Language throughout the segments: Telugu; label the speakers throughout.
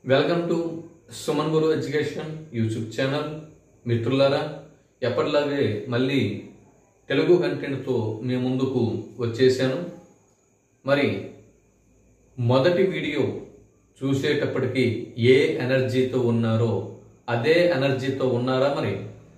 Speaker 1: welcome to Suman Guru education YouTube channel మిత్రులారా ఎప్పటిలాగే మళ్ళీ తెలుగు కంటెంట్తో మీ ముందుకు వచ్చేసాను మరి మొదటి వీడియో చూసేటప్పటికి ఏ ఎనర్జీతో ఉన్నారో అదే ఎనర్జీతో ఉన్నారా మరి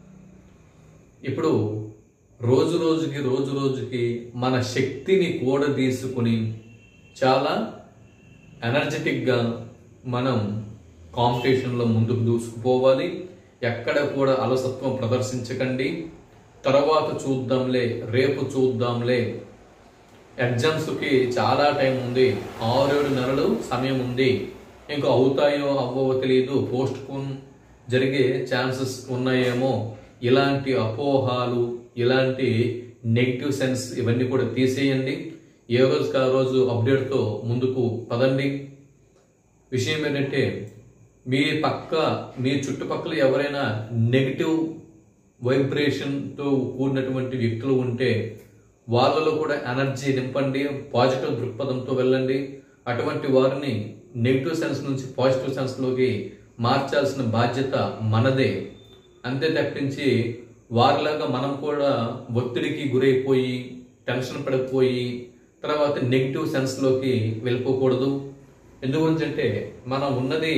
Speaker 1: ఇప్పుడు రోజు రోజుకి రోజు రోజుకి మన శక్తిని కూడా తీసుకుని చాలా ఎనర్జెటిక్గా మనం కాంపిటీషన్లో ముందుకు దూసుకుపోవాలి ఎక్కడ కూడా అలసత్వం ప్రదర్శించకండి తర్వాత చూద్దాంలే రేపు చూద్దాంలే ఎగ్జామ్స్కి చాలా టైం ఉంది ఆరేడు నెలలు సమయం ఉంది ఇంకా అవుతాయో అవ్వవో తెలియదు పోస్ట్ పోన్ జరిగే ఛాన్సెస్ ఉన్నాయేమో ఇలాంటి అపోహాలు ఇలాంటి నెగిటివ్ సెన్స్ ఇవన్నీ కూడా తీసేయండి ఏ రోజుకి ఆ రోజు అప్డేట్తో ముందుకు పదండి విషయం ఏంటంటే మీ పక్క మీ చుట్టుపక్కల ఎవరైనా నెగిటివ్ వైబ్రేషన్తో కూడినటువంటి వ్యక్తులు ఉంటే వాళ్ళలో కూడా ఎనర్జీ నింపండి పాజిటివ్ దృక్పథంతో వెళ్ళండి అటువంటి వారిని నెగిటివ్ సెన్స్ నుంచి పాజిటివ్ సెన్స్లోకి మార్చాల్సిన బాధ్యత మనదే అంతే తప్పించి వారిలాగా మనం కూడా ఒత్తిడికి గురైపోయి టెన్షన్ పడిపోయి తర్వాత నెగిటివ్ సెన్స్లోకి వెళ్ళిపోకూడదు ఎందుకంటే మనం ఉన్నది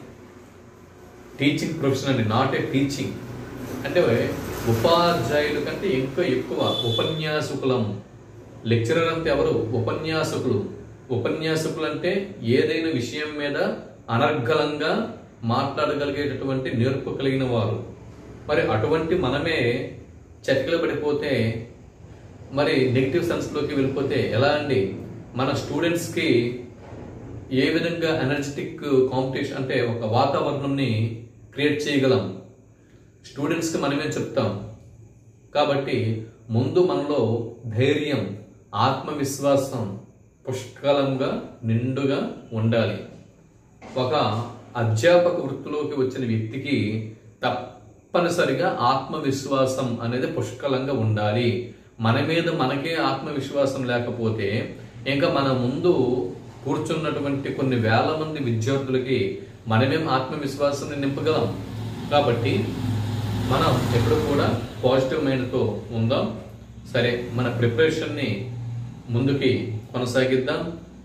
Speaker 1: టీచింగ్ ప్రొఫెషన్ అండి నాట్ ఏ టీచింగ్ అంటే ఉపాధ్యాయుల కంటే ఇంకా ఎక్కువ ఉపన్యాసకులం లెక్చరర్ అంటే ఎవరు ఉపన్యాసకులు ఉపన్యాసకులు అంటే ఏదైనా విషయం మీద అనర్గళంగా మాట్లాడగలిగేటటువంటి నేర్పు కలిగిన వారు మరి అటువంటి మనమే చతికిల పడిపోతే మరి నెగిటివ్ సెన్స్లోకి వెళ్ళిపోతే ఎలా అండి మన స్టూడెంట్స్కి ఏ విధంగా ఎనర్జెటిక్ కాంపిటీషన్ అంటే ఒక వాతావరణంని క్రియేట్ చేయగలం స్టూడెంట్స్కి మనమే చెప్తాం కాబట్టి ముందు మనలో ధైర్యం ఆత్మవిశ్వాసం పుష్కలంగా నిండుగా ఉండాలి ఒక అధ్యాపక వృత్తిలోకి వచ్చిన వ్యక్తికి తప్పనిసరిగా ఆత్మవిశ్వాసం అనేది పుష్కలంగా ఉండాలి మన మీద మనకే ఆత్మవిశ్వాసం లేకపోతే ఇంకా మన ముందు కూర్చున్నటువంటి కొన్ని వేల మంది విద్యార్థులకి మనమేం ఆత్మవిశ్వాసం నింపగలం కాబట్టి మనం ఎప్పుడు కూడా పాజిటివ్ మైండ్తో ఉందాం సరే మన ప్రిపరేషన్ని ముందుకి కొనసాగిద్దాం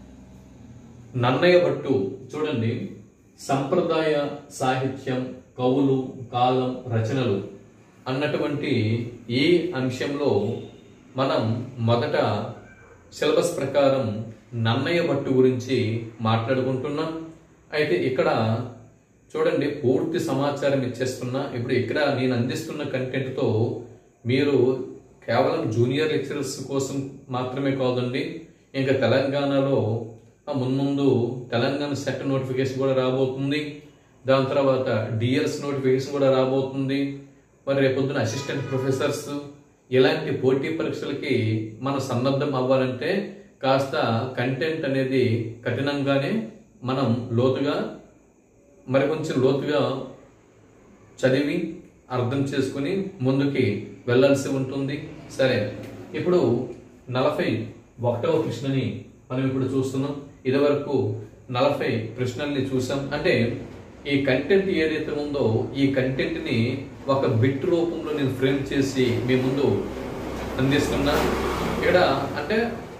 Speaker 1: నన్నయ్య భట్టు చూడండి సంప్రదాయ సాహిత్యం కవులు కాలం రచనలు అన్నటువంటి ఈ అంశంలో మనం మొదట సిలబస్ ప్రకారం నన్నయ్య భట్టు గురించి మాట్లాడుకుంటున్నాం అయితే ఇక్కడ చూడండి పూర్తి సమాచారం ఇచ్చేస్తున్నా ఇప్పుడు ఇక్కడ నేను అందిస్తున్న కంటెంట్తో మీరు కేవలం జూనియర్ లెక్చరర్స్ కోసం మాత్రమే కాదండి ఇంకా తెలంగాణలో ఆ మున్ముందు తెలంగాణ సెట్ నోటిఫికేషన్ కూడా రాబోతుంది దాని తర్వాత డిఎల్స్ నోటిఫికేషన్ కూడా రాబోతుంది మరి రేపొద్దున అసిస్టెంట్ ప్రొఫెసర్స్ ఇలాంటి పోటీ పరీక్షలకి మనం సన్నద్ధం అవ్వాలంటే కాస్త కంటెంట్ అనేది కఠినంగానే మనం లోతుగా మరి కొంచెం లోతుగా చదివి అర్థం చేసుకుని ముందుకి వెళ్ళాల్సి ఉంటుంది సరే ఇప్పుడు నలభై ఒకటవ ప్రశ్నని మనం ఇప్పుడు చూస్తున్నాం ఇదివరకు నలభై ప్రశ్నల్ని చూసాం అంటే ఈ కంటెంట్ ఏదైతే ఉందో ఈ కంటెంట్ని ఒక బిట్ రూపంలో నేను ఫ్రేమ్ చేసి మీ ముందు అందిస్తున్నా ఇక్కడ అంటే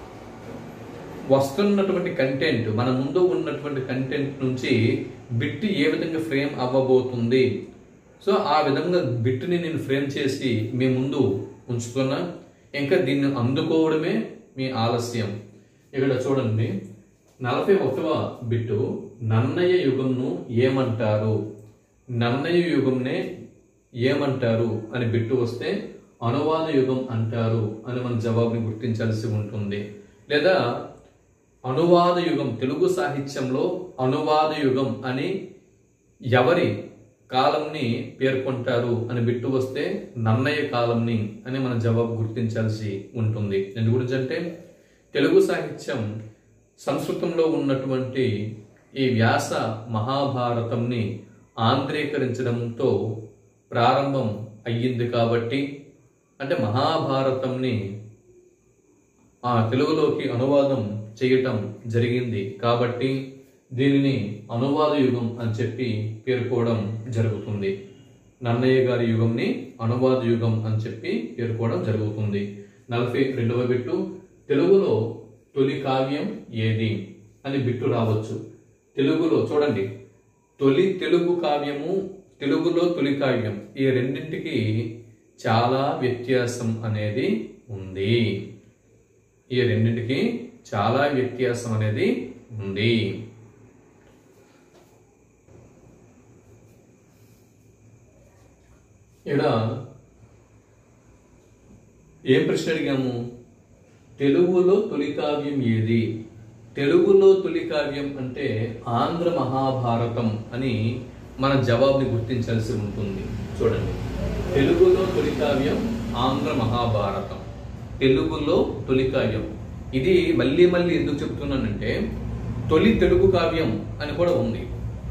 Speaker 1: వస్తున్నటువంటి కంటెంట్ మన ముందు ఉన్నటువంటి కంటెంట్ నుంచి బిట్ ఏ విధంగా ఫ్రేమ్ అవ్వబోతుంది సో ఆ విధంగా బిట్ని నేను ఫ్రేమ్ చేసి మీ ముందు ఉంచుతున్నా ఇంకా దీన్ని అందుకోవడమే మీ ఆలస్యం ఇక్కడ చూడండి నలభై ఒకటవ బిట్టు నన్నయ్య యుగంను ఏమంటారు నన్నయ్య యుగంనే ఏమంటారు అని బిట్టు వస్తే అనువాద యుగం అంటారు అని మన జవాబుని గుర్తించాల్సి ఉంటుంది లేదా అనువాద యుగం తెలుగు సాహిత్యంలో అనువాద యుగం అని ఎవరి కాలంని పేర్కొంటారు అని బిట్టు వస్తే నన్నయ్య కాలంని అని మన జవాబు గుర్తించాల్సి ఉంటుంది ఎందు గురించి అంటే తెలుగు సాహిత్యం సంస్కృతంలో ఉన్నటువంటి ఈ వ్యాస మహాభారతంని ఆంధ్రీకరించడంతో ప్రారంభం అయ్యింది కాబట్టి అంటే మహాభారతంని ఆ తెలుగులోకి అనువాదం చేయటం జరిగింది కాబట్టి దీనిని అనువాద యుగం అని చెప్పి పేర్కోవడం జరుగుతుంది నన్నయ్య గారి యుగంని అనువాద యుగం అని చెప్పి పేర్కోవడం జరుగుతుంది నలభై రెండవ బిట్టు తెలుగులో తొలి కావ్యం ఏది అని బిట్టు రావచ్చు తెలుగులో చూడండి తొలి తెలుగు కావ్యము తెలుగులో తొలి కావ్యం ఈ రెండింటికి చాలా వ్యత్యాసం అనేది ఉంది ఈ రెండింటికి చాలా వ్యత్యాసం అనేది ఉంది ఇక్కడ ఏం ప్రశ్న అడిగాము తెలుగులో తొలి కావ్యం ఏది తెలుగులో తొలి కావ్యం అంటే ఆంధ్ర మహాభారతం అని మన జవాబుని గుర్తించాల్సి ఉంటుంది చూడండి తెలుగులో తొలి కావ్యం ఆంధ్ర మహాభారతం తెలుగులో తొలి కావ్యం ఇది మళ్ళీ మళ్ళీ ఎందుకు చెప్తున్నానంటే తొలి తెలుగు కావ్యం అని కూడా ఉంది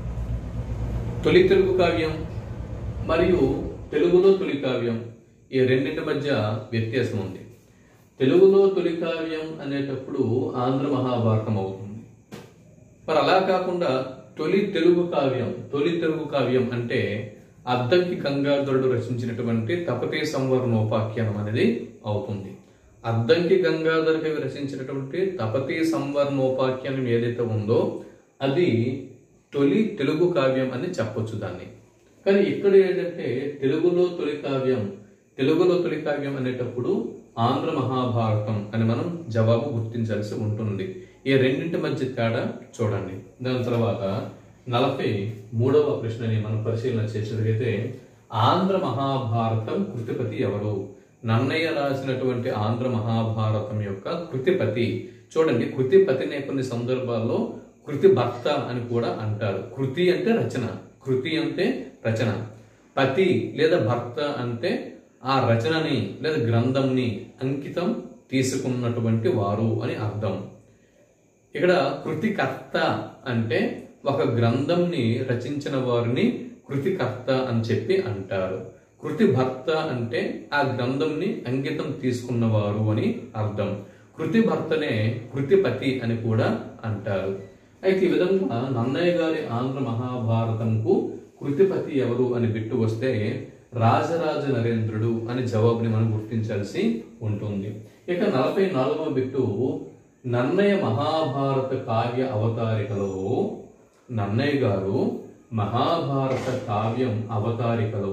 Speaker 1: తొలి తెలుగు కావ్యం మరియు తెలుగులో తొలి కావ్యం ఈ రెండింటి మధ్య వ్యత్యాసం ఉంది తెలుగులో తొలి కావ్యం అనేటప్పుడు ఆంధ్ర మహాభారతం అవుతుంది మరి అలా కాకుండా తొలి తెలుగు కావ్యం తొలి తెలుగు కావ్యం అంటే అద్దంకి గంగాధరుడు రచించినటువంటి తపతే సంవరణోపాఖ్యానం అనేది అవుతుంది అద్దంకి గంగాధర్ కవి రచించినటువంటి తపతి సంవరణోపాఖ్యానం ఏదైతే ఉందో అది తొలి తెలుగు కావ్యం అని చెప్పొచ్చు దాన్ని కానీ ఇక్కడ ఏంటంటే తెలుగులో తొలి కావ్యం తెలుగులో తొలి కావ్యం అనేటప్పుడు ఆంధ్ర మహాభారతం అని మనం జవాబు గుర్తించాల్సి ఉంటుంది ఈ రెండింటి మధ్య తేడా చూడండి దాని తర్వాత నలభై మూడవ ప్రశ్నని మనం పరిశీలన చేసేదైతే ఆంధ్ర మహాభారతం కృతిపతి ఎవరు నన్నయ్య రాసినటువంటి ఆంధ్ర మహాభారతం యొక్క కృతిపతి చూడండి కృతిపతినే కొన్ని సందర్భాల్లో కృతి భర్త అని కూడా అంటారు కృతి అంటే రచన కృతి అంటే రచన పతి లేదా భర్త అంటే ఆ రచనని లేదా గ్రంథంని అంకితం తీసుకున్నటువంటి వారు అని అర్థం ఇక్కడ కృతికర్త అంటే ఒక గ్రంథంని రచించిన వారిని కృతికర్త అని చెప్పి అంటారు కృతి భర్త అంటే ఆ గ్రంథంని అంకితం తీసుకున్నవారు అని అర్థం కృతి భర్తనే కృతిపతి అని కూడా అంటారు అయితే ఈ విధంగా నన్నయ్య గారి ఆంధ్ర మహాభారతంకు కృతిపతి ఎవరు అని బిట్టు వస్తే రాజరాజ నరేంద్రుడు అని జవాబుని మనం గుర్తించాల్సి ఉంటుంది ఇక నలభై నాలుగవ బిట్టు నన్నయ్య మహాభారత కావ్య అవతారికలో నన్నయ్య గారు మహాభారత కావ్యం అవతారికలో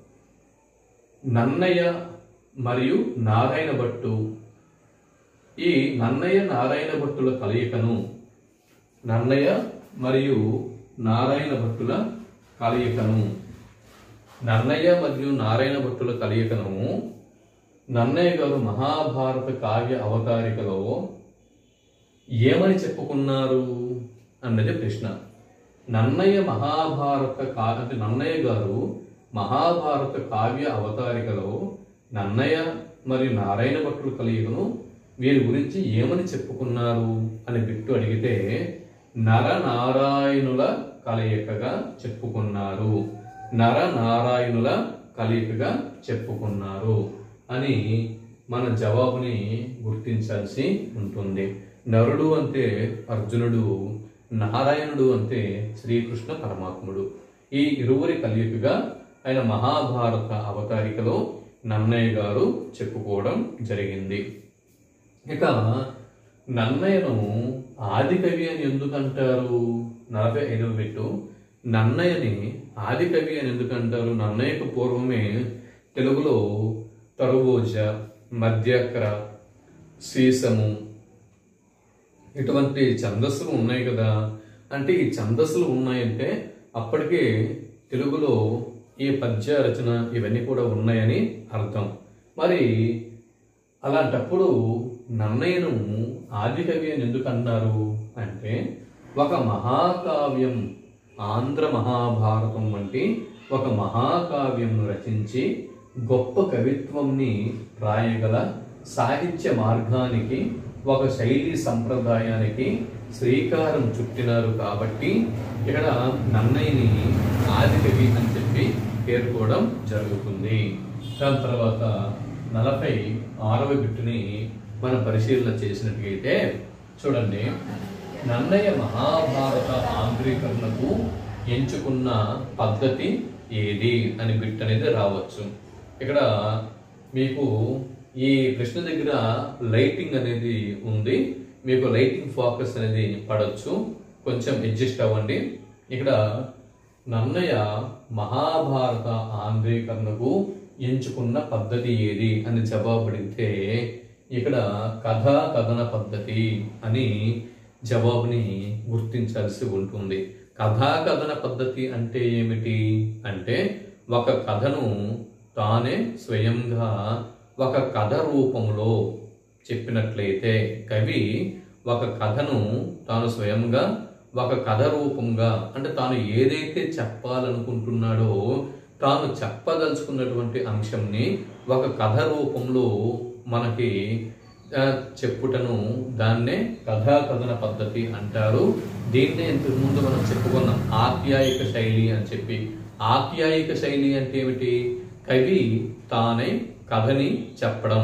Speaker 1: నన్నయ్య మరియు నారాయణ భట్టు ఈ నన్నయ్య నారాయణ భట్టుల కలయికను నన్నయ్య మరియు నారాయణ భట్టుల కలయికను నన్నయ్య మరియు నారాయణ భట్టుల కలయికను నన్నయ్య గారు మహాభారత కావ్య అవతారికలో ఏమని చెప్పుకున్నారు అన్నది ప్రశ్న నన్నయ్య మహాభారత కా అంటే నన్నయ్య గారు మహాభారత కావ్య అవతారికలో నన్నయ్య మరియు నారాయణ భట్టుల కలయికను వీరి గురించి ఏమని చెప్పుకున్నారు అని బిట్టు అడిగితే నర నారాయణుల కలయికగా చెప్పుకున్నారు నర నారాయణుల కలయికగా చెప్పుకున్నారు అని మన జవాబుని గుర్తించాల్సి ఉంటుంది నరుడు అంటే అర్జునుడు నారాయణుడు అంటే శ్రీకృష్ణ పరమాత్ముడు ఈ ఇరువురి కలయికగా ఆయన మహాభారత అవతారికలో నన్నయ్య గారు చెప్పుకోవడం జరిగింది ఇక నన్నయ్యను ఆదికవి అని ఎందుకు అంటారు నలభై ఐదవ పెట్టు నన్నయ్యని ఆదికవి అని ఎందుకు అంటారు నన్నయ్యకు పూర్వమే తెలుగులో తరుబోజ మధ్యక్ర సీసము ఇటువంటి ఛందస్సులు ఉన్నాయి కదా అంటే ఈ ఛందస్సులు ఉన్నాయంటే అప్పటికే తెలుగులో ఈ పద్య రచన ఇవన్నీ కూడా ఉన్నాయని అర్థం మరి అలాంటప్పుడు నన్నయ్యను ఆదికవి అని ఎందుకు అన్నారు అంటే ఒక మహాకావ్యం ఆంధ్ర మహాభారతం వంటి ఒక మహాకావ్యంను రచించి గొప్ప కవిత్వంని రాయగల సాహిత్య మార్గానికి ఒక శైలి సంప్రదాయానికి శ్రీకారం చుట్టినారు కాబట్టి ఇక్కడ నన్నయ్యని ఆదికవి అని చెప్పి పేర్కోవడం జరుగుతుంది దాని తర్వాత నలభై ఆరవ బిట్టుని మనం పరిశీలన చేసినట్లయితే చూడండి నన్నయ్య మహాభారత ఆంధ్రీకరణకు ఎంచుకున్న పద్ధతి ఏది అని బిట్ అనేది రావచ్చు ఇక్కడ మీకు ఈ ప్రశ్న దగ్గర లైటింగ్ అనేది ఉంది మీకు లైటింగ్ ఫోకస్ అనేది పడవచ్చు కొంచెం అడ్జస్ట్ అవ్వండి ఇక్కడ నన్నయ్య మహాభారత ఆంధ్రీకరణకు ఎంచుకున్న పద్ధతి ఏది అని జవాబు అడిగితే ఇక్కడ కథా కథన పద్ధతి అని జవాబుని గుర్తించాల్సి ఉంటుంది కథా కథన పద్ధతి అంటే ఏమిటి అంటే ఒక కథను తానే స్వయంగా ఒక కథ రూపంలో చెప్పినట్లయితే కవి ఒక కథను తాను స్వయంగా ఒక కథ రూపంగా అంటే తాను ఏదైతే చెప్పాలనుకుంటున్నాడో తాను చెప్పదలుచుకున్నటువంటి అంశంని ఒక కథ రూపంలో మనకి ఆ, చెప్పుటను దాన్నే కథా కథన పద్ధతి అంటారు దీన్నే ఇంతకు ముందు మనం చెప్పుకున్నాం ఆప్యాయక శైలి అని చెప్పి ఆప్యాయక శైలి అంటే ఏమిటి కవి తానే కథని చెప్పడం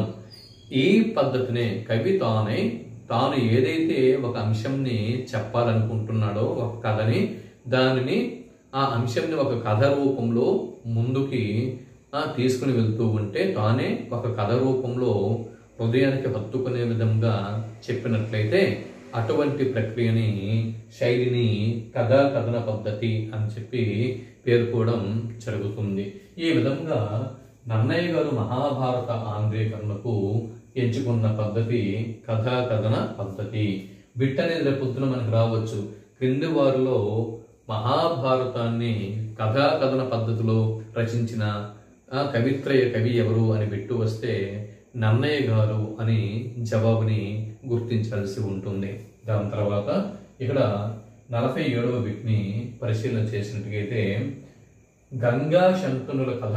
Speaker 1: ఈ పద్ధతినే కవి తానే తాను ఏదైతే ఒక అంశంని చెప్పాలనుకుంటున్నాడో ఒక కథని దానిని ఆ అంశంని ఒక కథ రూపంలో ముందుకి ఆ, తీసుకుని వెళ్తూ ఉంటే తానే ఒక కథ రూపంలో హృదయానికి హత్తుకునే విధంగా చెప్పినట్లయితే అటువంటి ప్రక్రియని శైలిని కథా కథన పద్ధతి అని చెప్పి పేర్కోవడం జరుగుతుంది ఈ విధంగా నన్నయ్య గారు మహాభారత ఆంధ్రీకరణకు ఎంచుకున్న పద్ధతి కథా కథన పద్ధతి బిట్ అనేది రేపు పొద్దున మనకు రావచ్చు క్రింది వారిలో మహాభారతాన్ని కథా కథన పద్ధతిలో రచించిన ఆ కవిత్రయ కవి ఎవరు అని పెట్టు వస్తే నన్నయ్య గారు అని జవాబుని గుర్తించాల్సి ఉంటుంది దాని తర్వాత ఇక్కడ నలభై ఏడవ బిట్ని పరిశీలన చేసినట్టుగైతే గంగా శంతనుల కథ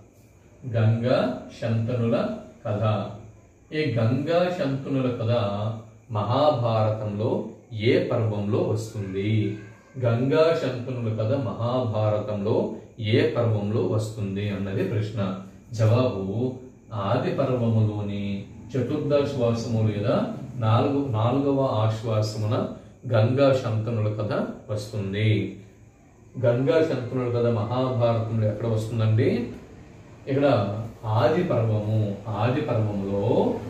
Speaker 1: గంగా శంతనుల కథ ఈ గంగా శంతనుల కథ మహాభారతంలో ఏ పర్వంలో వస్తుంది గంగా శంతనుల కథ మహాభారతంలో ఏ పర్వంలో వస్తుంది అన్నది ప్రశ్న జవాబు ఆది పర్వములోని చతుర్దశ్వాసము లేదా నాలుగు నాలుగవ ఆశ్వాసమున గంగా శంతనుల కథ వస్తుంది గంగా శంతనుల కథ మహాభారతంలో ఎక్కడ వస్తుందండి ఇక్కడ ఆది పర్వము ఆది పర్వములో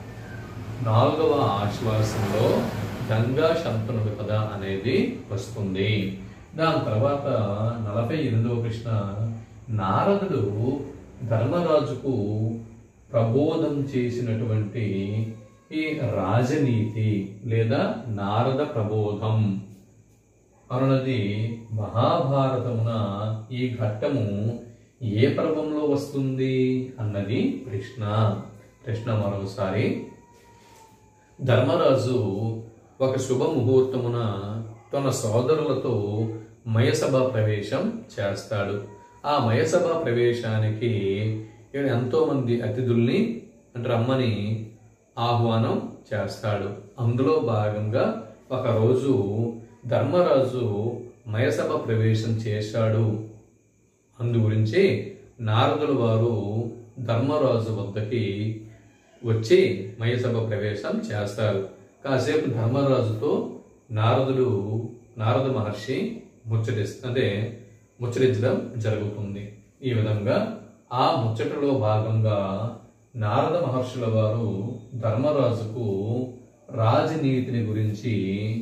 Speaker 1: నాలుగవ ఆశ్వాసంలో గంగా శంతనుల కథ అనేది వస్తుంది దాని తర్వాత నలభై ఎనిమిదవ ప్రశ్న నారదుడు ధర్మరాజుకు ప్రబోధం చేసినటువంటి ఈ రాజనీతి లేదా నారద ప్రబోధం అనున్నది మహాభారతమున ఈ ఘట్టము ఏ పర్వంలో వస్తుంది అన్నది ప్రశ్న ప్రశ్న మరోసారి ధర్మరాజు ఒక శుభ ముహూర్తమున తన సోదరులతో మయసభ ప్రవేశం చేస్తాడు ఆ మయసభ ప్రవేశానికి ఈయన ఎంతో మంది అతిథుల్ని అంటే రమ్మని ఆహ్వానం చేస్తాడు అందులో భాగంగా ఒకరోజు ధర్మరాజు మయసభ ప్రవేశం చేశాడు అందు గురించి నారదుల వారు ధర్మరాజు వద్దకి వచ్చి మయసభ ప్రవేశం చేస్తారు కాసేపు ధర్మరాజుతో నారదుడు నారద మహర్షి ముచ్చటిస్ అంటే ముచ్చరించడం జరుగుతుంది ఈ విధంగా ఆ ముచ్చటలో భాగంగా నారద మహర్షుల వారు ధర్మరాజుకు రాజనీతిని గురించి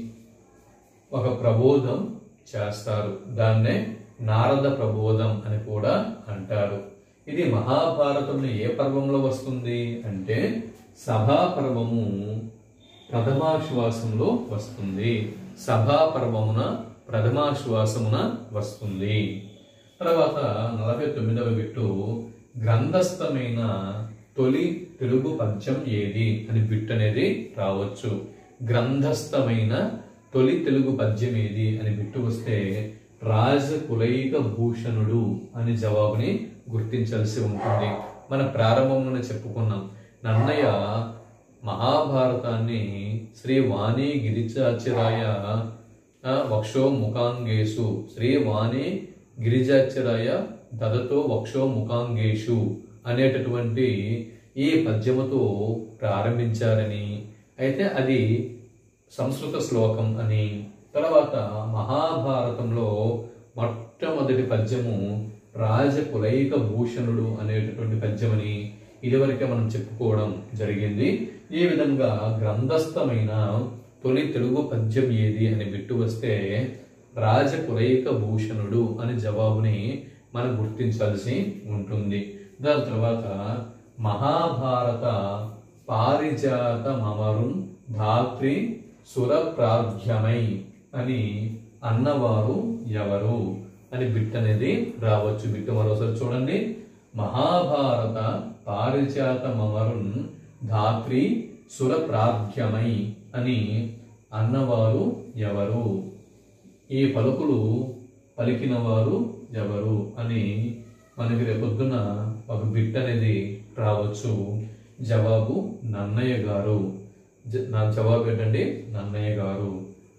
Speaker 1: ఒక ప్రబోధం చేస్తారు దాన్నే నారద ప్రబోధం అని కూడా అంటారు ఇది మహాభారతంలో ఏ పర్వంలో వస్తుంది అంటే సభా పర్వము ప్రథమాశ్వాసంలో వస్తుంది సభా పర్వమున ప్రథమాశ్వాసమున వస్తుంది తర్వాత నలభై తొమ్మిదవ బిట్టు గ్రంథస్థమైన తొలి తెలుగు పద్యం ఏది అని బిట్ అనేది రావచ్చు గ్రంథస్థమైన తొలి తెలుగు పద్యం ఏది అని బిట్టు వస్తే రాజ కులైక భూషణుడు అని జవాబుని గుర్తించాల్సి ఉంటుంది మన ప్రారంభంలోనే చెప్పుకున్నాం నన్నయ్య మహాభారతాన్ని శ్రీ వాణి గిరిజాచిరాయ ఆ, వక్షో ముఖాంగేషు శ్రీ వాణి గిరిజాచిరాయ దదతో వక్షో ముఖాంగేషు అనేటటువంటి ఈ పద్యముతో ప్రారంభించారని అయితే అది సంస్కృత శ్లోకం అని తర్వాత మహాభారతంలో మొట్టమొదటి పద్యము రాజకులైక భూషణుడు అనేటటువంటి పద్యమని ఇదివరకే మనం చెప్పుకోవడం జరిగింది ఈ విధంగా గ్రంథస్థమైన తొలి తెలుగు పద్యం ఏది అని బిట్టు వస్తే రాజకులైక భూషణుడు అని జవాబుని మనం గుర్తించాల్సి ఉంటుంది దాని తర్వాత మహాభారత పారిజాత మమరుం ధాత్రి సురప్రాధ్యమై అని అన్నవారు ఎవరు అని బిట్ అనేది రావచ్చు బిట్ మరోసారి చూడండి మహాభారత పారిజాత మమరుం ధాత్రి సురప్రాధ్యమై అని అన్నవారు ఎవరు ఈ పలుకులు పలికిన వారు ఎవరు అని మనకి రేపొద్దున ఒక బిట్ అనేది రావచ్చు జవాబు నన్నయ్య గారు జ- నా జవాబు ఏంటండి నన్నయ్య గారు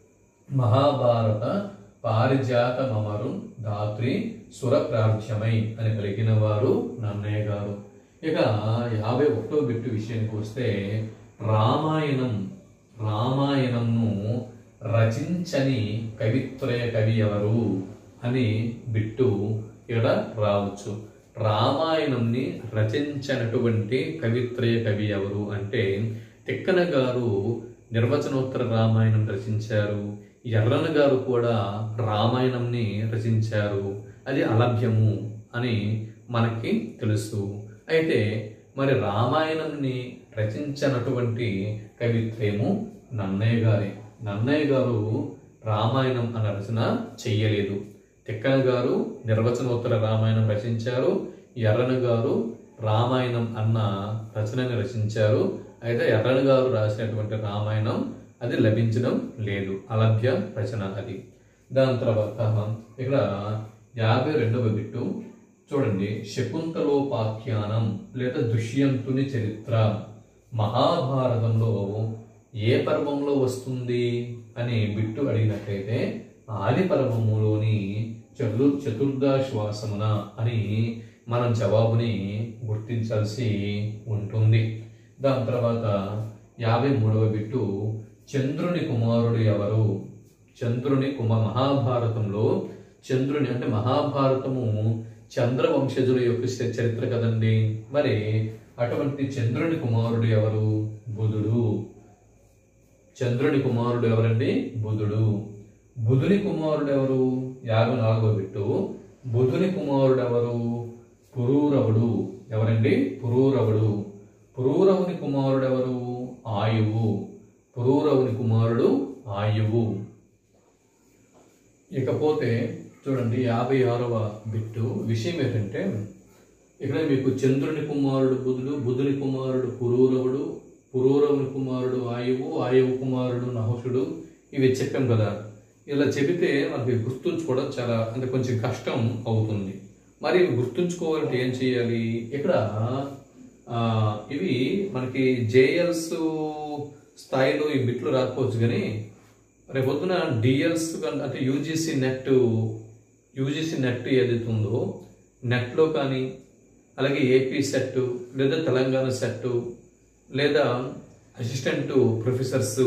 Speaker 1: మహాభారత పారిజాత మమరు ధాత్రి సురప్రార్థ్యమై అని పలికిన వారు నన్నయ్య గారు ఇక యాభై ఒకటో బిట్టు విషయానికి వస్తే రామాయణం రామాయణంను రచించని కవిత్రయ కవి ఎవరు అని బిట్టు ఇక్కడ రావచ్చు రామాయణంని రచించనటువంటి కవిత్రయ కవి ఎవరు అంటే తిక్కన గారు నిర్వచనోత్తర రామాయణం రచించారు ఎర్రన గారు కూడా రామాయణంని రచించారు అది అలభ్యము అని మనకి తెలుసు అయితే మరి రామాయణంని రచించినటువంటి కవిత్రయము నన్నయ్య గారే నన్నయ్య గారు రామాయణం అన్న రచన చెయ్యలేదు తిక్కన గారు నిర్వచనోత్తర రామాయణం రచించారు ఎర్రన గారు రామాయణం అన్న రచనని రచించారు అయితే ఎర్రన గారు రాసినటువంటి రామాయణం అది లభించడం లేదు అలభ్య రచన అది దాని తర్వాత ఇక్కడ యాభై రెండవ బిట్టు చూడండి శకుంతలోపాఖ్యానం లేదా దుష్యంతుని చరిత్ర మహాభారతంలో ఏ పర్వంలో వస్తుంది అని బిట్టు అడిగినట్లయితే ఆది పర్వములోని చతు చతుర్దశ్వాసమున అని మనం జవాబుని గుర్తించాల్సి ఉంటుంది దాని తర్వాత యాభై మూడవ బిట్టు చంద్రుని కుమారుడు ఎవరు చంద్రుని కుమ మహాభారతంలో చంద్రుని అంటే మహాభారతము చంద్రవంశజుల యొక్క చ- చరిత్ర కదండి మరి అటువంటి చంద్రుని కుమారుడు ఎవరు బుధుడు చంద్రుని కుమారుడు ఎవరండి బుధుడు బుధుని కుమారుడు ఎవరు యాభై నాలుగో బిట్టు బుధుని కుమారుడు ఎవరు పురూరవుడు ఎవరండి పురూరవుడు పురూరవుని కుమారుడు ఎవరు ఆయువు పురూరవుని కుమారుడు ఆయువు ఇకపోతే చూడండి యాభై ఆరవ బిట్టు విషయం ఏంటంటే ఇక్కడ మీకు చంద్రుని కుమారుడు బుధుడు బుధుని కుమారుడు పురూరవుడు పురూరవుని కుమారుడు ఆయువు ఆయువు కుమారుడు నహుషుడు ఇవి చెప్పాం కదా ఇలా చెబితే మనకి గుర్తుంచుకోవడం చాలా అంటే కొంచెం కష్టం అవుతుంది మరి ఇవి గుర్తుంచుకోవాలంటే ఏం చేయాలి ఇక్కడ ఆ, ఇవి మనకి జేఎల్స్ స్థాయిలో ఈ బిట్లు రాకపోవచ్చు కానీ రేపొద్దున డిఎల్స్ అంటే యూజీసీ నెట్ యూజీసీ నెట్ ఏదైతే ఉందో నెట్లో కానీ అలాగే ఏపీ సెట్ లేదా తెలంగాణ సెట్ లేదా అసిస్టెంట్ ప్రొఫెసర్స్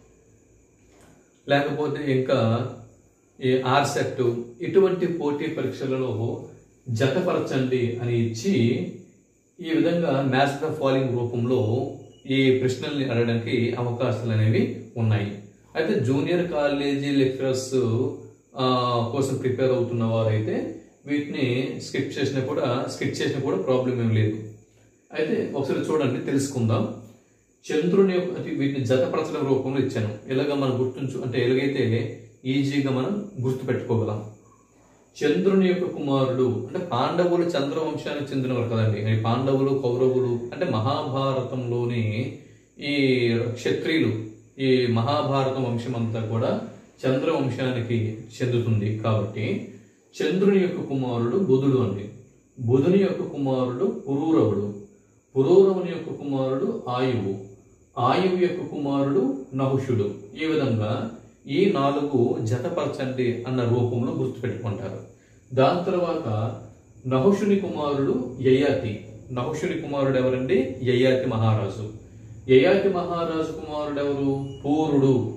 Speaker 1: లేకపోతే ఇంకా ఈ ఆర్ సెట్ ఇటువంటి పోటీ పరీక్షలలో జతపరచండి అని ఇచ్చి ఈ విధంగా మ్యాథ్స్ ద ఫాలోయింగ్ రూపంలో ఈ ప్రశ్నల్ని అడగడానికి అవకాశాలు అనేవి ఉన్నాయి అయితే జూనియర్ కాలేజీ లెక్చరర్స్ కోసం ప్రిపేర్ అవుతున్న వారైతే వీటిని స్కిప్ చేసినా కూడా స్కిప్ చేసినా కూడా ప్రాబ్లం ఏం లేదు అయితే ఒకసారి చూడండి తెలుసుకుందాం చంద్రుని యొక్క అంటే వీటిని జతపరచడం రూపంలో ఇచ్చాను ఇలాగ మనం గుర్తుంచు అంటే ఎలాగైతే ఈజీగా మనం గుర్తుపెట్టుకోగలం చంద్రుని యొక్క కుమారుడు అంటే పాండవులు చంద్రవంశానికి చెందినవారు కదండి ఈ పాండవులు కౌరవులు అంటే మహాభారతంలోని ఈ క్షత్రియులు ఈ మహాభారత వంశం అంతా కూడా చంద్రవంశానికి చెందుతుంది కాబట్టి చంద్రుని యొక్క కుమారుడు బుధుడు అండి బుధుని యొక్క కుమారుడు పురూరవుడు పురూరవుని యొక్క కుమారుడు ఆయువు ఆయువు యొక్క కుమారుడు నహుషుడు ఈ విధంగా ఈ నాలుగు జతపరచండి అన్న రూపంలో గుర్తుపెట్టుకుంటారు దాని తర్వాత నహుషుని కుమారుడు యయాతి నహుషుని కుమారుడు ఎవరండి యయాతి మహారాజు యయాతి మహారాజు కుమారుడు ఎవరు పూరుడు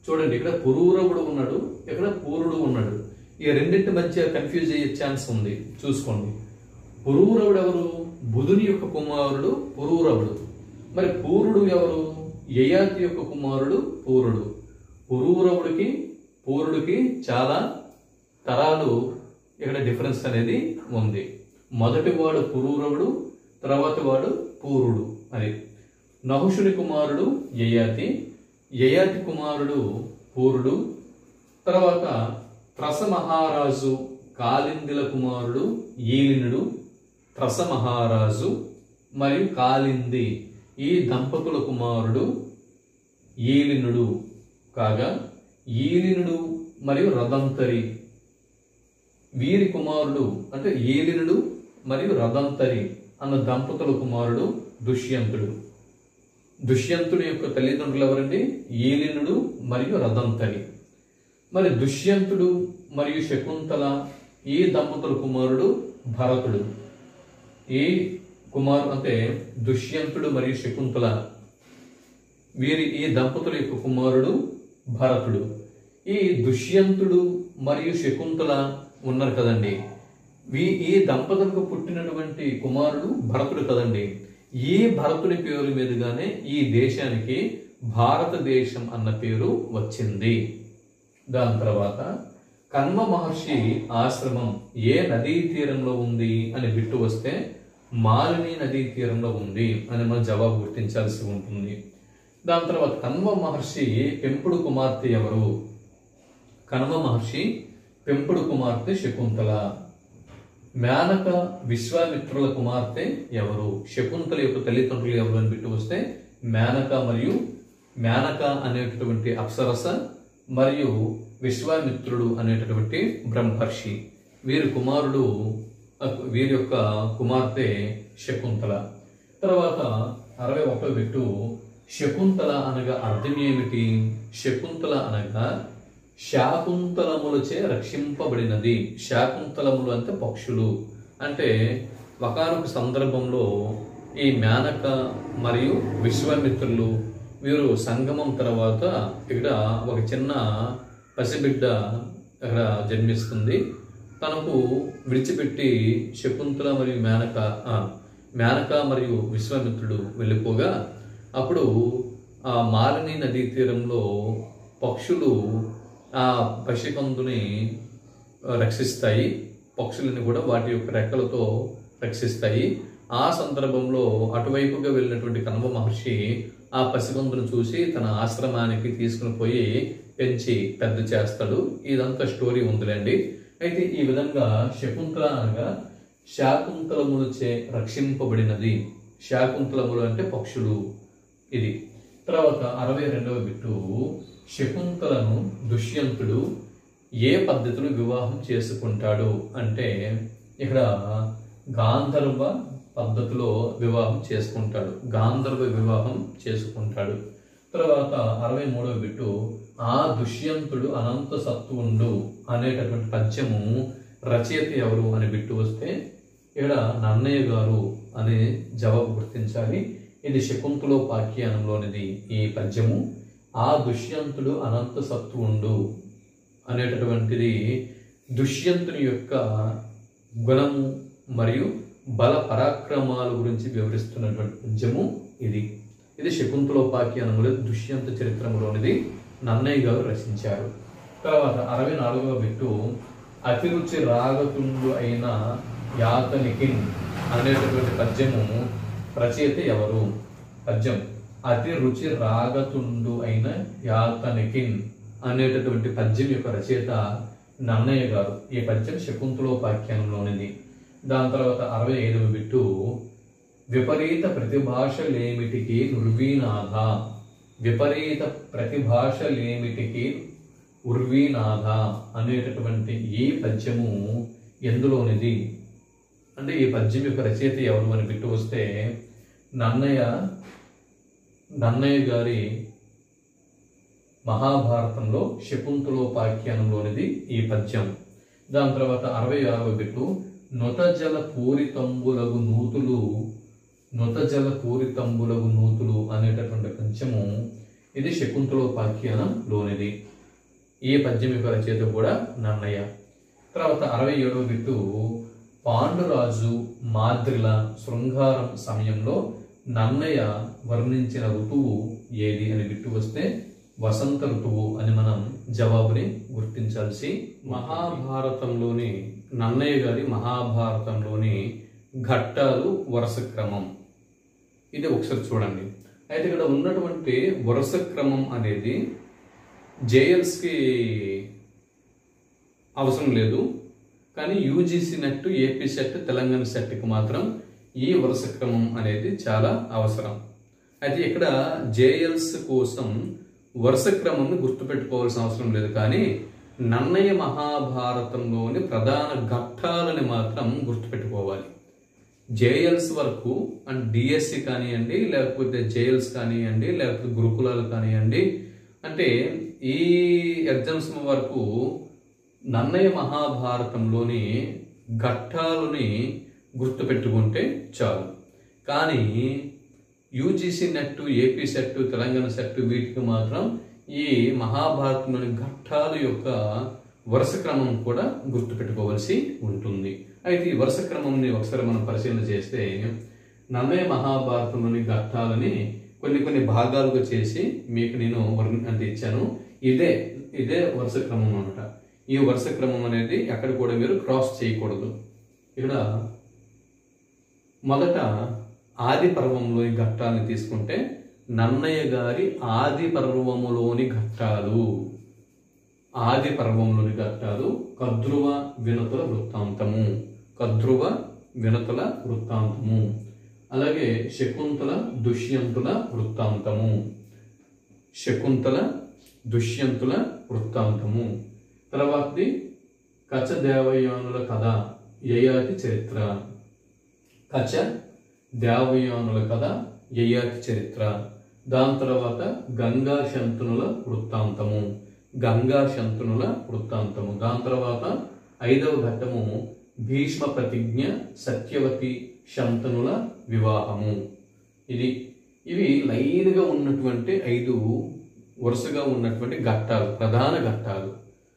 Speaker 1: చూడండి ఇక్కడ పురూరవుడు ఉన్నాడు ఇక్కడ పూరుడు ఉన్నాడు ఈ రెండింటి మధ్య కన్ఫ్యూజ్ అయ్యే ఛాన్స్ ఉంది చూసుకోండి పురూరవుడు ఎవరు బుధుని యొక్క కుమారుడు పురూరవుడు మరి పూరుడు ఎవరు యయాతి యొక్క కుమారుడు పూరుడు పురూరవుడికి పూరుడికి చాలా తరాలు ఇక్కడ డిఫరెన్స్ అనేది ఉంది మొదటి వాడు పురూరవుడు తర్వాత వాడు పూరుడు అది నహుషుని కుమారుడు యయాతి యయాతి కుమారుడు పూరుడు తర్వాత త్రస మహారాజు కాలిందిల కుమారుడు ఈలినుడు త్రస మహారాజు మరియు కాలింది ఈ దంపతుల కుమారుడు ఈలినుడు కాగా ఈలినుడు మరియు రథంతరి వీరి కుమారుడు అంటే ఏలినుడు మరియు రథంతరి అన్న దంపతుల కుమారుడు దుష్యంతుడు దుష్యంతుడి యొక్క తల్లిదండ్రులు ఎవరండి ఏలినుడు మరియు రథంతరి మరి దుష్యంతుడు మరియు శకుంతల ఈ దంపతుల కుమారుడు భరతుడు ఈ కుమారు అంటే దుష్యంతుడు మరియు శకుంతల వీరి ఈ దంపతుల యొక్క కుమారుడు భరతుడు ఈ దుష్యంతుడు మరియు శకుంతల ఉన్నారు కదండి వీ ఈ దంపతులకు పుట్టినటువంటి కుమారుడు భరతుడు కదండి ఈ భరతుని పేరు మీదుగానే ఈ దేశానికి భారతదేశం అన్న పేరు వచ్చింది దాని తర్వాత కన్వ మహర్షి ఆశ్రమం ఏ నదీ తీరంలో ఉంది అని బిట్టు వస్తే మాలిని నదీ తీరంలో ఉంది అని మనం జవాబు గుర్తించాల్సి ఉంటుంది దాని తర్వాత కన్వ మహర్షి పెంపుడు కుమార్తె ఎవరు కన్వ మహర్షి పెంపుడు కుమార్తె శకుంతల మేనక విశ్వామిత్రుల కుమార్తె ఎవరు శకుంతల యొక్క తల్లిదండ్రులు ఎవరు అని బిట్టు వస్తే మేనక మరియు మేనక అనేటటువంటి అప్సరస మరియు విశ్వామిత్రుడు అనేటటువంటి బ్రహ్మర్షి వీరి కుమారుడు వీరి యొక్క కుమార్తె శకుంతల తర్వాత అరవై ఒకటో బిట్టు శకుంతల అనగా అర్థం ఏమిటి శకుంతల అనగా శాకుంతలములచే రక్షింపబడినది శాకుంతలములు అంటే పక్షులు అంటే ఒకనొక సందర్భంలో ఈ మేనక మరియు విశ్వామిత్రులు వీరు సంగమం తర్వాత ఇక్కడ ఒక చిన్న పసిబిడ్డ అక్కడ జన్మిస్తుంది తనకు విడిచిపెట్టి శకుంతల మరియు మేనక ఆ, మేనక మరియు విశ్వామిత్రుడు వెళ్ళిపోగా అప్పుడు ఆ మాలిని నదీ తీరంలో పక్షులు ఆ పసికందుని రక్షిస్తాయి పక్షులని కూడా వాటి యొక్క రెక్కలతో రక్షిస్తాయి ఆ సందర్భంలో అటువైపుగా వెళ్ళినటువంటి కన్వ మహర్షి ఆ పసికందును చూసి తన ఆశ్రమానికి తీసుకుని పోయి పెంచి పెద్ద చేస్తాడు ఇదంతా స్టోరీ ఉందిలేండి అయితే ఈ విధంగా శకుంతల అనగా శాకుంతలములచే రక్షింపబడినది శాకుంతలములు అంటే పక్షులు ఇది తర్వాత అరవై రెండవ బిట్టు శకుంతలను దుష్యంతుడు ఏ పద్ధతిలో వివాహం చేసుకుంటాడు అంటే ఇక్కడ గాంధర్వ పద్ధతిలో వివాహం చేసుకుంటాడు గాంధర్వ వివాహం చేసుకుంటాడు తర్వాత అరవై మూడవ బిట్టు ఆ దుష్యంతుడు అనంత సత్వుండు అనేటటువంటి పద్యము రచయిత ఎవరు అని బిట్టు వస్తే ఇక్కడ నన్నయ్య గారు అనే జవాబు గుర్తించాలి ఇది శకుంతలోపాఖ్యానంలోనిది ఈ పద్యము ఆ దుష్యంతుడు అనంత సత్వుండు అనేటటువంటిది దుష్యంతుని యొక్క గుణము మరియు బల పరాక్రమాల గురించి వివరిస్తున్నటువంటి పద్యము ఇది ఇది శకుంతలోపాఖ్యానంలో దుష్యంత చరిత్రములోనిది నన్నయ్య గారు రచించారు తర్వాత అరవై నాలుగవ బిట్టు అతిరుచి రాగతుండు అయిన యాతనికిన్ అనేటటువంటి పద్యము రచయిత ఎవరు పద్యం అతి రుచి రాగతుండు అయిన యాతనికిన్ అనేటటువంటి పద్యం యొక్క రచయిత నన్నయ్య గారు ఈ పద్యం శకుంతలోపాఖ్యానంలోనిది దాని తర్వాత అరవై ఐదవ బిట్టు విపరీత ప్రతిభాషలేమిటికి నుర్వీనాథ విపరీత ప్రతిభాషలేమిటికి ఉర్వీనాథ అనేటటువంటి ఈ పద్యము ఎందులోనిది అంటే ఈ పద్యం యొక్క రచయిత ఎవరు అని బిట్టు వస్తే నన్నయ్య నన్నయ్య గారి మహాభారతంలో శకుంతలోపాఖ్యానంలోనిది ఈ పద్యం దాని తర్వాత అరవై ఆరవ బిట్టు నొతజల పూరితంబులగు నూతులు నొతజల పూరితంబులగు నూతులు అనేటటువంటి పద్యము ఇది శకుంతలోపాఖ్యానంలోనిది ఈ పద్యం యొక్క రచయిత కూడా నన్నయ్య తర్వాత అరవై ఏడవ బిట్టు పాండురాజు మాద్రిల శృంగారం సమయంలో నన్నయ్య వర్ణించిన ఋతువు ఏది అని బిట్టు వస్తే వసంత ఋతువు అని మనం జవాబుని గుర్తించాల్సి మహాభారతంలోని నన్నయ్య గారి మహాభారతంలోని ఘట్టాలు వరుస క్రమం ఇది ఒకసారి చూడండి అయితే ఇక్కడ ఉన్నటువంటి వరుస క్రమం అనేది జేఎల్స్కి అవసరం లేదు కానీ UGC NET AP SET Telangana సెట్కి మాత్రం ఈ వరుస క్రమం అనేది చాలా అవసరం అయితే ఇక్కడ జేఎల్స్ కోసం వరుస క్రమంని గుర్తుపెట్టుకోవాల్సిన అవసరం లేదు కానీ నన్నయ్య మహాభారతంలోని ప్రధాన ఘట్టాలని మాత్రం గుర్తుపెట్టుకోవాలి జేఎల్స్ వరకు అండ్ డిఎస్సి కానివ్వండి లేకపోతే జేఎల్స్ కానివ్వండి లేకపోతే గురుకులాలు కానివ్వండి అంటే ఈ ఎగ్జామ్స్ వరకు నన్నయ్య మహాభారతంలోని ఘట్టాలని గుర్తుపెట్టుకుంటే చాలు కానీ UGC NET AP SET Telangana SET వీటికి మాత్రం ఈ మహాభారతంలోని ఘట్టాల యొక్క వరుస క్రమం కూడా గుర్తుపెట్టుకోవాల్సి ఉంటుంది అయితే ఈ వరుస క్రమంని ఒకసారి మనం పరిశీలన చేస్తే నన్నయ్య మహాభారతంలోని ఘట్టాలని కొన్ని కొన్ని భాగాలుగా చేసి మీకు నేను వర్ణ అంటే ఇచ్చాను ఇదే ఇదే వరుస క్రమం అనమాట ఈ వరుస క్రమం అనేది ఎక్కడ కూడా మీరు క్రాస్ చేయకూడదు ఇక్కడ మొదట ఆది పర్వంలోని ఘట్టాన్ని తీసుకుంటే నన్నయ్య గారి ఆది పర్వములోని ఘట్టాలు ఆది పర్వంలోని ఘట్టాలు కద్రువ వినతుల వృత్తాంతము కద్రువ వినతుల వృత్తాంతము అలాగే శకుంతల దుష్యంతుల వృత్తాంతము శకుంతల దుష్యంతుల వృత్తాంతము తర్వాతది కచ దేవయానుల కథ యయాతి చరిత్ర కచ దేవయానుల కథ యయాతి చరిత్ర దాని తర్వాత గంగా శంతనుల వృత్తాంతము గంగా శంతనుల వృత్తాంతము దాని తర్వాత ఐదవ ఘట్టము భీష్మ ప్రతిజ్ఞ సత్యవతి శంతనుల వివాహము ఇది ఇవి లైన్గా ఉన్నటువంటి ఐదు వరుసగా ఉన్నటువంటి ఘట్టాలు ప్రధాన ఘట్టాలు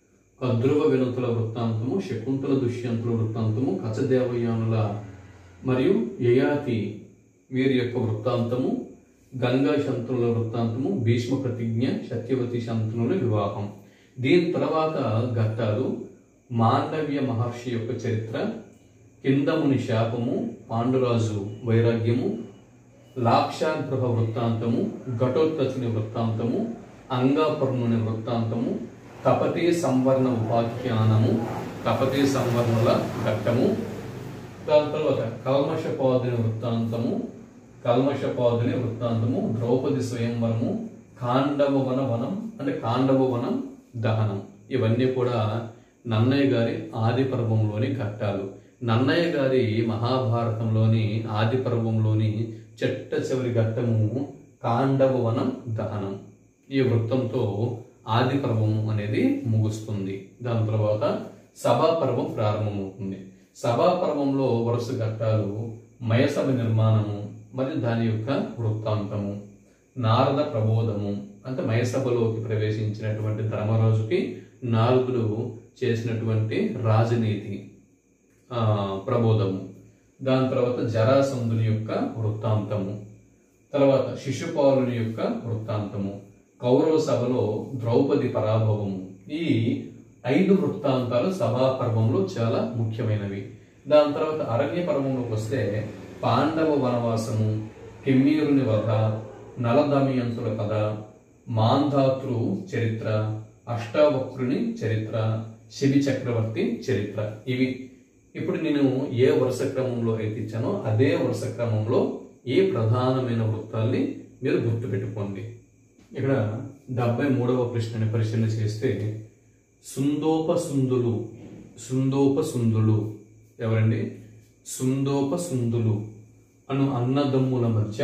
Speaker 1: కద్రువ వినతుల వృత్తాంతము శకుంతల దుష్యంతుల వృత్తాంతము కచదేవయానుల మరియు యయాతి వీరి యొక్క వృత్తాంతము గంగా శంతనుల వృత్తాంతము భీష్మ ప్రతిజ్ఞ సత్యవతి శంతనుల వివాహం దీని తర్వాత ఘట్టాలు మాండవ్య మహర్షి యొక్క చరిత్ర కిందముని శాపము పాండురాజు వైరాగ్యము లాక్షాగృహ వృత్తాంతము ఘటోత్కచుని వృత్తాంతము అంగాపర్ణుని వృత్తాంతము కపటి సంవర్ణ ఉపాఖ్యానము కపటి సంవర్ణుల ఘట్టము దాని తర్వాత కల్మషపాదుని వృత్తాంతము కల్మషపాదుని వృత్తాంతము ద్రౌపది స్వయంవరము కాండవ వనం అంటే కాండవ వనం దహనం ఇవన్నీ కూడా నన్నయ్య గారి ఆది పర్వంలోని ఘట్టాలు నన్నయ్య గారి మహాభారతంలోని ఆది పర్వంలోని చెట్ట చివరి ఘట్టము కాండవ వనం దహనం ఈ వృత్తంతో ఆది పర్వము అనేది ముగుస్తుంది దాని తర్వాత సభా పర్వం ప్రారంభమవుతుంది సభా పర్వంలో వరుస ఘట్టాలు మయసభ నిర్మాణము మరియు దాని యొక్క వృత్తాంతము నారద ప్రబోధము అంటే మయసభలోకి ప్రవేశించినటువంటి ధర్మరాజుకి నారదుడు చేసినటువంటి రాజనీతి ఆ, ప్రబోధము దాని తర్వాత జరాసంధుని యొక్క వృత్తాంతము తర్వాత శిశుపాలుని యొక్క వృత్తాంతము కౌరవ సభలో ద్రౌపది పరాభవము ఈ ఐదు వృత్తాంతాలు సభా పర్వంలో చాలా ముఖ్యమైనవి దాని తర్వాత అరణ్య పర్వంలోకి వస్తే పాండవ వనవాసము కిమ్మీరుని వధ నలదమయంతుల కథ మాంధాతృ చరిత్ర అష్టావక్రుని చరిత్ర శివి చక్రవర్తి చరిత్ర ఇవి ఇప్పుడు నేను ఏ వరుస క్రమంలో అయితే ఇచ్చానో అదే వరుస క్రమంలో ఏ ప్రధానమైన వృత్తాల్ని మీరు గుర్తుపెట్టుకోండి ఇక్కడ డెబ్బై మూడవ ప్రశ్నని పరిశీలన చేస్తే సుందోప సుందులు సుందోప సుందులు ఎవరండి సుందోప సుందులు అను అన్నదమ్ముల మధ్య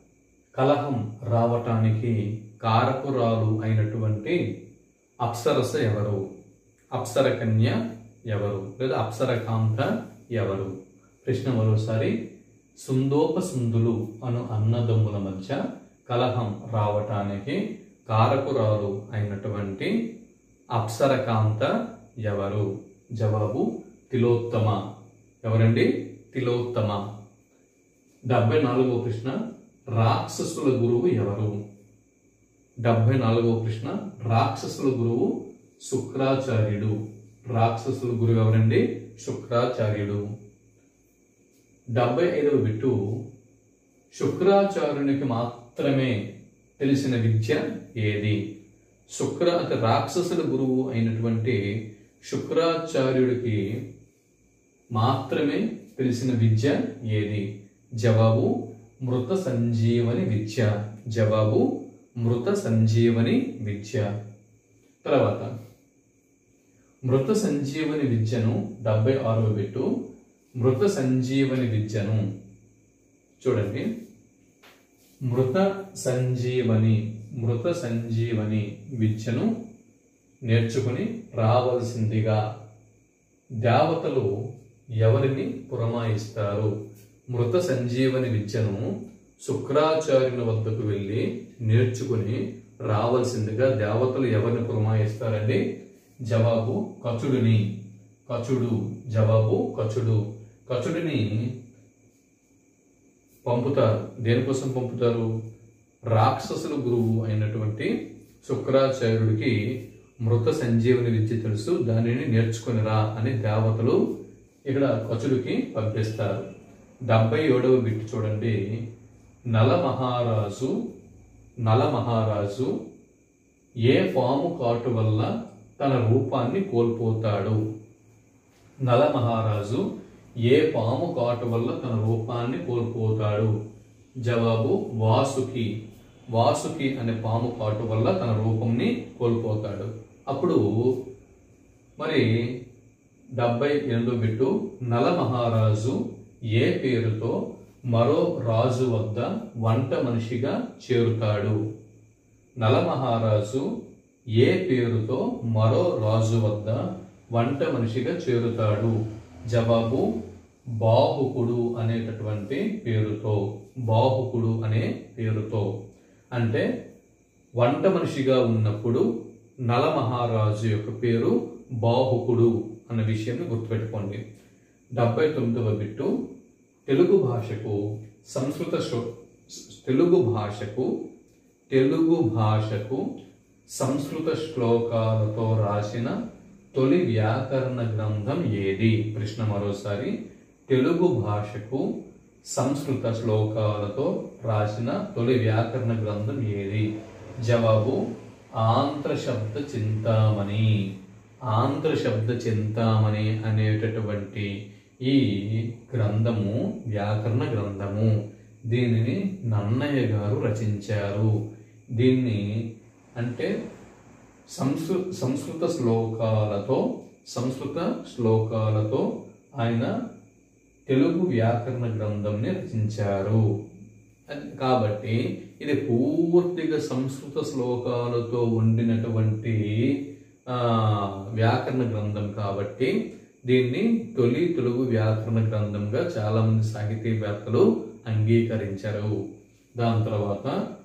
Speaker 1: కలహం రావటానికి కారకురాలు అయినటువంటి అప్సరస ఎవరు అప్సర కన్య ఎవరు లేదా అప్సర కాంత ఎవరు ప్రశ్న మరోసారి సుందోప సుందులు అను అన్నదమ్ముల మధ్య కలహం రావటానికి కారకురాలు అయినటువంటి అప్సరకాంత ఎవరు జవాబు తిలోత్తమ ఎవరండి తిలోత్తమ డెబ్బై నాలుగవ ప్రశ్న రాక్షసుల గురువు ఎవరు డెబ్బై నాలుగవ ప్రశ్న రాక్షసుల గురువు శుక్రాచార్యుడు రాక్షసుల గురువు ఎవరండి శుక్రాచార్యుడు డెబ్బై ఐదవ బిట్టు శుక్రాచార్యునికి మాత్రమే తెలిసిన విద్య ఏది శుక్ర అంటే రాక్షసుల గురువు అయినటువంటి శుక్రాచార్యుడికి మాత్రమే తెలిసిన విద్య ఏది జవాబు మృత సంజీవని విద్య జవాబు మృత సంజీవని విద్య తర్వాత మృత సంజీవని విద్యను డెబ్బై ఆరవ బిట్టు మృత సంజీవని విద్యను చూడండి మృత సంజీవని మృత సంజీవని విద్యను నేర్చుకుని రావలసిందిగా దేవతలు ఎవరిని పురమాయిస్తారు మృత సంజీవని విద్యను శుక్రాచార్యుని వద్దకు వెళ్ళి నేర్చుకుని రావాల్సిందిగా దేవతలు ఎవరిని పురమాయిస్తారండి జవాబు కచుడిని కచుడు జవాబు కచుడు కచుడిని పంపుతారు దేనికోసం పంపుతారు రాక్షసుల గురువు అయినటువంటి శుక్రాచార్యుడికి మృత సంజీవని విద్య తెలుసు దానిని నేర్చుకుని రా అని దేవతలు ఇక్కడ కచుడికి పంపిస్తారు డెబ్బై ఏడవ బిట్టు చూడండి నల మహారాజు నల మహారాజు ఏ పాము కాటు వల్ల తన రూపాన్ని కోల్పోతాడు నల మహారాజు ఏ పాము కాటు వల్ల తన రూపాన్ని కోల్పోతాడు జవాబు వాసుకి వాసుకి అనే పాము కాటు వల్ల తన రూపంని కోల్పోతాడు అప్పుడు మరి డెబ్బై ఎనిమిదో బిట్టు నల మహారాజు ఏ పేరుతో మరో రాజు వద్ద వంట మనిషిగా చేరుతాడు నల మహారాజు ఏ పేరుతో మరో రాజు వద్ద వంట మనిషిగా చేరుతాడు జవాబు బాహుకుడు అనేటటువంటి పేరుతో బాహుకుడు అనే పేరుతో అంటే వంట మనిషిగా ఉన్నప్పుడు నల మహారాజు యొక్క పేరు బాహుకుడు అన్న విషయాన్ని గుర్తుపెట్టుకోండి డెబ్బై తొమ్మిదవ బిట్టు తెలుగు భాషకు సంస్కృత శ్లో- తెలుగు భాషకు తెలుగు భాషకు సంస్కృత శ్లోకాలతో రాసిన తొలి వ్యాకరణ గ్రంథం ఏది ప్రశ్న మరోసారి తెలుగు భాషకు సంస్కృత శ్లోకాలతో రాసిన తొలి వ్యాకరణ గ్రంథం ఏది జవాబు ఆంధ్ర శబ్ద చింతామణి ఆంధ్ర శబ్ద చింతామణి అనేటటువంటి ఈ గ్రంథము వ్యాకరణ గ్రంథము దీనిని నన్నయ్య గారు రచించారు దీన్ని అంటే సంస్కృ సంస్కృత శ్లోకాలతో సంస్కృత శ్లోకాలతో ఆయన తెలుగు వ్యాకరణ గ్రంథంని రచించారు అది- కాబట్టి ఇది పూర్తిగా సంస్కృత శ్లోకాలతో ఉండినటువంటి ఆ, వ్యాకరణ గ్రంథం కాబట్టి దీన్ని తొలి తెలుగు వ్యాకరణ గ్రంథంగా చాలా మంది సాహితీవేత్తలు అంగీకరించారు దాని తర్వాత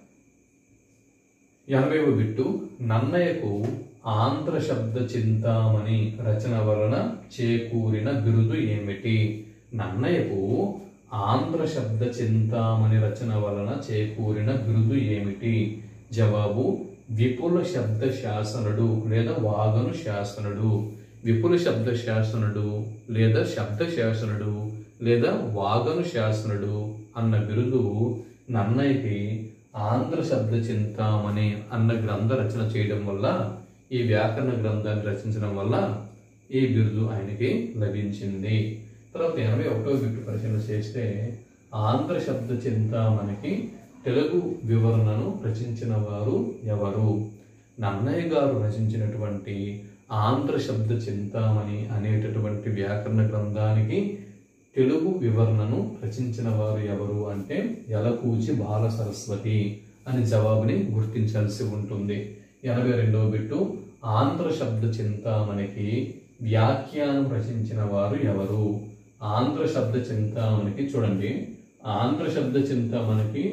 Speaker 1: ఎనభైవ బిట్టు నన్నయ్యకు ఆంధ్ర శబ్ద చింతామణి రచన వలన చేకూరిన బిరుదు ఏమిటి నన్నయ్యకు ఆంధ్ర శబ్ద చింతామణి రచన వలన చేకూరిన బిరుదు ఏమిటి జవాబు విపుల శబ్ద శాసనుడు లేదా వాగను శాసనుడు విపుల శబ్ద శాసనుడు లేదా శబ్ద శాసనుడు లేదా వాగను శాసనుడు అన్న బిరుదు నన్నయ్యకి ఆంధ్ర శబ్ద చింతామణి అన్న గ్రంథ రచన చేయడం వల్ల ఈ వ్యాకరణ గ్రంథాన్ని రచించడం వల్ల ఈ బిరుదు ఆయనకి లభించింది తర్వాత ఎనభై ఒకటో బిట్టు పరిశీలన చేస్తే ఆంధ్ర శబ్ద చింతామణికి తెలుగు వివరణను రచించిన వారు ఎవరు నన్నయ్య గారు రచించినటువంటి ఆంధ్ర శబ్ద చింతామణి అనేటటువంటి వ్యాకరణ గ్రంథానికి తెలుగు వివరణను రచించిన వారు ఎవరు అంటే యలకూచి బాల సరస్వతి అని జవాబుని గుర్తించాల్సి ఉంటుంది ఎనభై రెండవ బిట్టు ఆంధ్ర శబ్ద చింతామణికి వ్యాఖ్యానం రచించిన వారు ఎవరు ఆంధ్ర శబ్ద చింతామణికి చూడండి ఆంధ్ర శబ్ద చింతామణికి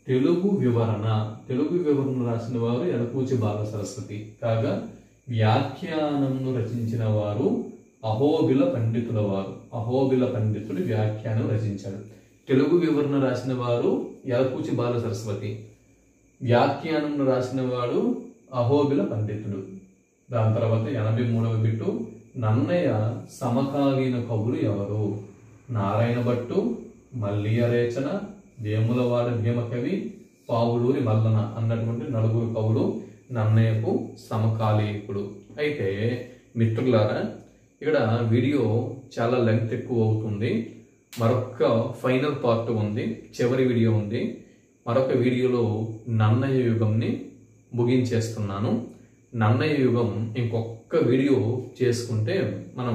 Speaker 1: తెలుగు వివరణ తెలుగు వివరణ రాసిన వారు ఎలకూచి బాల సరస్వతి కాగా వ్యాఖ్యానంను రచించిన వారు అహోబిల పండితుల వారు అహోబిల పండితుడు వ్యాఖ్యానం రచించాడు తెలుగు వివరణ రాసిన వారు ఎలకూచి బాల సరస్వతి వ్యాఖ్యానం రాసిన వాడు అహోబిల పండితుడు దాని తర్వాత ఎనభై మూడవ బిట్టు నన్నయ్య సమకాలీన కవులు ఎవరు నారాయణ భట్టు మల్లియ రేచన వేములవాడ భీమకవి పావులూరి మల్లన అన్నటువంటి నలుగురు కవులు నన్నయ్యకు సమకాలీకుడు అయితే మిత్రులారా ఇక్కడ వీడియో చాలా లెంగ్త్ ఎక్కువ అవుతుంది మరొక ఫైనల్ పార్ట్ ఉంది చివరి వీడియో ఉంది మరొక వీడియోలో నన్నయ్య యుగంని ముగించేస్తున్నాను నన్నయ్య యుగం ఇంకొక వీడియో చేసుకుంటే మనం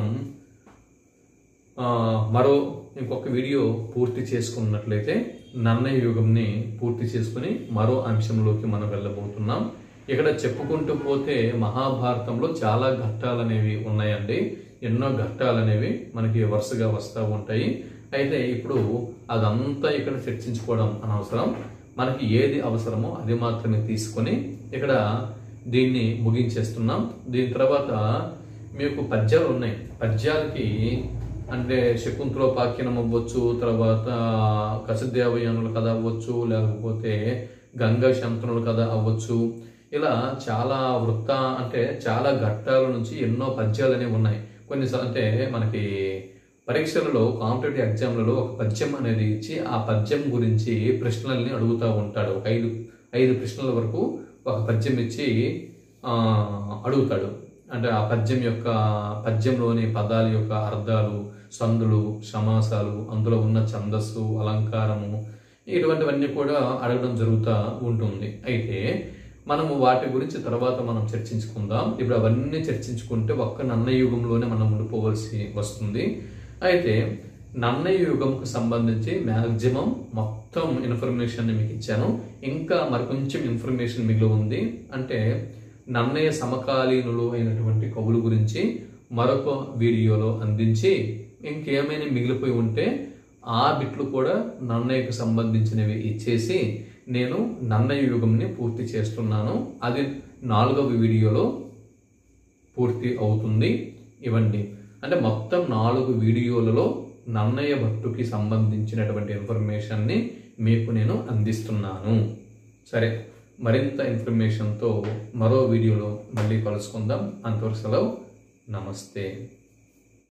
Speaker 1: ఆ, మరో ఇంకొక వీడియో పూర్తి చేసుకున్నట్లయితే నన్నయ్య యుగంని పూర్తి చేసుకుని మరో అంశంలోకి మనం వెళ్ళబోతున్నాం ఇక్కడ చెప్పుకుంటూ పోతే మహాభారతంలో చాలా ఘట్టాలు అనేవి ఉన్నాయండి ఎన్నో ఘట్టాలు అనేవి మనకి వరుసగా వస్తూ ఉంటాయి అయితే ఇప్పుడు అదంతా ఇక్కడ చర్చించుకోవడం అనవసరం మనకి ఏది అవసరమో అది మాత్రమే తీసుకొని ఇక్కడ దీన్ని ముగించేస్తున్నాం దీని తర్వాత మీకు పద్యాలు ఉన్నాయి పద్యాలకి అంటే శకుంతలోపాఖ్యానం అవ్వచ్చు తర్వాత కసదేవయానుల కథ అవ్వచ్చు లేకపోతే గంగా శంతనుల కథ అవ్వచ్చు ఇలా చాలా వృత్త అంటే చాలా ఘట్టాల నుంచి ఎన్నో పద్యాలు అనేవి ఉన్నాయి కొన్ని అంటే మనకి పరీక్షలలో కాంపిటేటివ్ ఎగ్జామ్లలో ఒక పద్యం అనేది ఇచ్చి ఆ పద్యం గురించి ప్రశ్నల్ని అడుగుతూ ఉంటాడు ఒక ఐదు ఐదు ప్రశ్నల వరకు ఒక పద్యం ఇచ్చి ఆ, అడుగుతాడు అంటే ఆ పద్యం యొక్క పద్యంలోని పదాల యొక్క అర్థాలు సందులు సమాసాలు అందులో ఉన్న ఛందస్సు అలంకారము ఇటువంటివన్నీ కూడా అడగడం జరుగుతూ ఉంటుంది అయితే మనము వాటి గురించి తర్వాత మనం చర్చించుకుందాం ఇప్పుడు అవన్నీ చర్చించుకుంటే ఒక్క నన్నయ్య యుగంలోనే మనం ఉండిపోవలసి వస్తుంది అయితే నన్నయ్య యుగంకు సంబంధించి మ్యాక్సిమం మొత్తం ఇన్ఫర్మేషన్ మీకు ఇచ్చాను ఇంకా మరికొంచెం ఇన్ఫర్మేషన్ మిగిలి ఉంది అంటే నన్నయ్య సమకాలీనులు అయినటువంటి కవుల గురించి మరొక వీడియోలో అందించి ఇంకేమైనా మిగిలిపోయి ఉంటే ఆ బిట్లు కూడా నన్నయ్యకు సంబంధించినవి ఇచ్చేసి నేను నన్నయ్య యుగంని పూర్తి చేస్తున్నాను అది నాలుగవ వీడియోలో పూర్తి అవుతుంది ఇవ్వండి అంటే మొత్తం నాలుగు వీడియోలలో నన్నయ్య భట్టుకి సంబంధించినటువంటి ఇన్ఫర్మేషన్ని మీకు నేను అందిస్తున్నాను సరే మరింత ఇన్ఫర్మేషన్తో మరో వీడియోలో మళ్ళీ కలుసుకుందాం అంతవరకు సెలవు నమస్తే